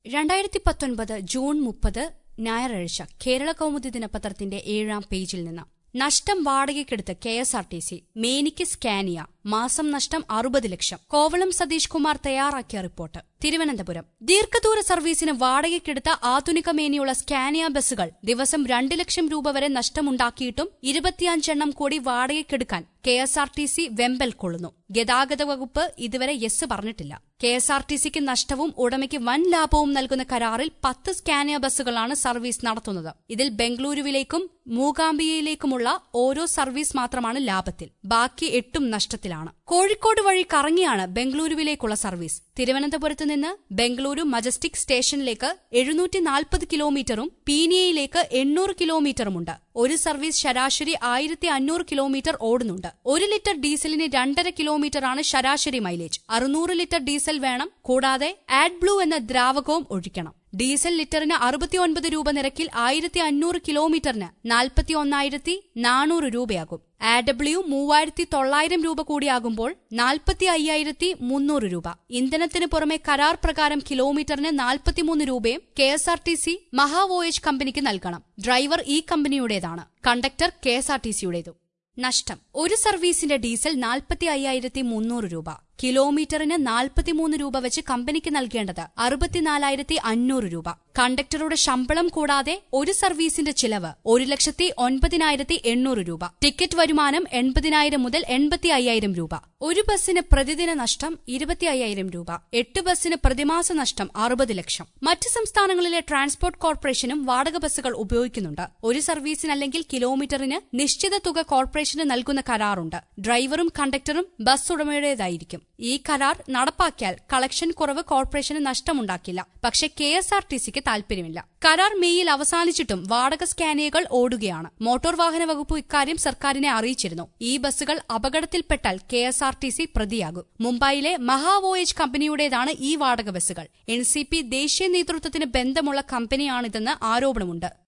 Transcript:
രണ്ടായിരത്തി പത്തൊൻപത് ജൂൺ മുപ്പത് ഞായറാഴ്ച കേരള കൗമുദി ദിനപത്രത്തിന്റെ ഏഴാം പേജിൽ നിന്ന് നഷ്ടം വാടകയ്ക്കെടുത്ത് K S R T C മേനിക്ക് സ്കാനിയ മാസം നഷ്ടം അറുപത് ലക്ഷം കോവളം സതീഷ് കുമാർ തയ്യാറാക്കിയ റിപ്പോർട്ട് തിരുവനന്തപുരം ദീർഘദൂര സർവീസിന് വാടകയ്ക്കെടുത്ത ആധുനിക മേനിയുള്ള സ്കാനിയ ബസ്സുകൾ ദിവസം രണ്ട് ലക്ഷം രൂപ വരെ നഷ്ടമുണ്ടാക്കിയിട്ടും ഇരുപത്തിയഞ്ചെണ്ണം കൂടി വാടകയ്ക്കെടുക്കാൻ K S R T C വെമ്പൽ കൊള്ളുന്നു ഗതാഗത വകുപ്പ് ഇതുവരെ യെസ് പറഞ്ഞിട്ടില്ല കെ എസ് ആർ ടി സിക്ക് നഷ്ടവും ഉടമയ്ക്ക് വൻ ലാഭവും നൽകുന്ന കരാറിൽ പത്ത് സ്കാനിയ ബസ്സുകളാണ് സർവീസ് നടത്തുന്നത് ഇതിൽ ബംഗളൂരുവിലേക്കും മൂകാംബിയയിലേക്കുമുള്ള ഓരോ സർവീസ് മാത്രമാണ് ലാഭത്തിൽ ബാക്കി എട്ടും നഷ്ടത്തിലാണ് കോഴിക്കോട് വഴി കറങ്ങിയാണ് ബംഗളൂരുവിലേക്കുള്ള സർവീസ് തിരുവനന്തപുരത്ത് നിന്ന് ബംഗളൂരു മജസ്റ്റിക് സ്റ്റേഷനിലേക്ക് എഴുന്നൂറ്റി നാൽപ്പത് കിലോമീറ്ററും പീനിയയിലേക്ക് എണ്ണൂറ് കിലോമീറ്ററുമുണ്ട് ഒരു സർവീസ് ശരാശരി ആയിരത്തി അഞ്ഞൂറ് കിലോമീറ്റർ ഓടുന്നുണ്ട് ഒരു ലിറ്റർ ഡീസലിന് രണ്ടര കിലോമീറ്ററാണ് ശരാശരി മൈലേജ് അറുന്നൂറ് ലിറ്റർ ഡീസൽ വേണം കൂടാതെ ആഡ് ബ്ലൂ എന്ന ദ്രാവകവും ഒഴിക്കണം ഡീസൽ ലിറ്ററിന് അറുപത്തിയൊൻപത് രൂപ നിരക്കിൽ ആയിരത്തി അഞ്ഞൂറ് കിലോമീറ്ററിന് നാൽപ്പത്തി ഒന്നായിരത്തി നാനൂറ് രൂപയാകും ആ ഡബ്ല്യു മൂവായിരത്തി തൊള്ളായിരം രൂപ കൂടിയാകുമ്പോൾ നാൽപ്പത്തി അയ്യായിരത്തി മുന്നൂറ് രൂപ ഇന്ധനത്തിന് പുറമെ കരാർ പ്രകാരം കിലോമീറ്ററിന് നാൽപ്പത്തിമൂന്ന് രൂപയും K S R T C Maha Voyage കമ്പനിക്ക് നൽകണം ഡ്രൈവർ ഈ കമ്പനിയുടേതാണ് conductor K S R T സിയുടേതും നഷ്ടം ഒരു സർവീസിന്റെ ഡീസൽ നാൽപ്പത്തി അയ്യായിരത്തി മുന്നൂറ് രൂപ കിലോമീറ്ററിന് നാൽപ്പത്തിമൂന്ന് രൂപ വെച്ച് കമ്പനിക്ക് നൽകേണ്ടത് അറുപത്തിനാലായിരത്തി അഞ്ഞൂറ് രൂപ കണ്ടക്ടറുടെ ശമ്പളം കൂടാതെ ഒരു സർവീസിന്റെ ചിലവ് ഒരു ലക്ഷത്തി ഒൻപതിനായിരത്തി എണ്ണൂറ് രൂപ ടിക്കറ്റ് വരുമാനം എൺപതിനായിരം മുതൽ എൺപത്തി അയ്യായിരം രൂപ ഒരു ബസ്സിന് പ്രതിദിന നഷ്ടം ഇരുപത്തി അയ്യായിരം രൂപ എട്ട് ബസ്സിന് പ്രതിമാസ നഷ്ടം അറുപത് ലക്ഷം മറ്റ് സംസ്ഥാനങ്ങളിലെ ട്രാൻസ്പോർട്ട് കോർപ്പറേഷനും വാടക ബസ്സുകൾ ഉപയോഗിക്കുന്നുണ്ട് ഒരു സർവീസിന് അല്ലെങ്കിൽ കിലോമീറ്ററിന് നിശ്ചിത തുക കോർപ്പറേഷന് നൽകുന്ന കരാറുണ്ട് ഡ്രൈവറും കണ്ടക്ടറും ബസ് ഉടമയുടേതായിരിക്കും ഈ കരാർ നടപ്പാക്കിയാൽ കളക്ഷൻ കുറവ് കോർപ്പറേഷന് നഷ്ടമുണ്ടാക്കില്ല പക്ഷേ കെ എസ് ആർ ടി സിക്ക് താൽപര്യമില്ല കരാർ മെയ്യിൽ അവസാനിച്ചിട്ടും വാടക സ്കാനിയകൾ ഓടുകയാണ് മോട്ടോർ വാഹന വകുപ്പ് ഇക്കാര്യം സർക്കാരിനെ അറിയിച്ചിരുന്നു ഈ ബസ്സുകൾ അപകടത്തിൽപ്പെട്ടാൽ K S R T C പ്രതിയാകും മുംബൈയിലെ മഹാവോയേജ് കമ്പനിയുടേതാണ് ഈ വാടക ബസ്സുകൾ എൻ സി പി ദേശീയ നേതൃത്വത്തിന് ബന്ധമുള്ള കമ്പനിയാണിതെന്ന് ആരോപണമുണ്ട്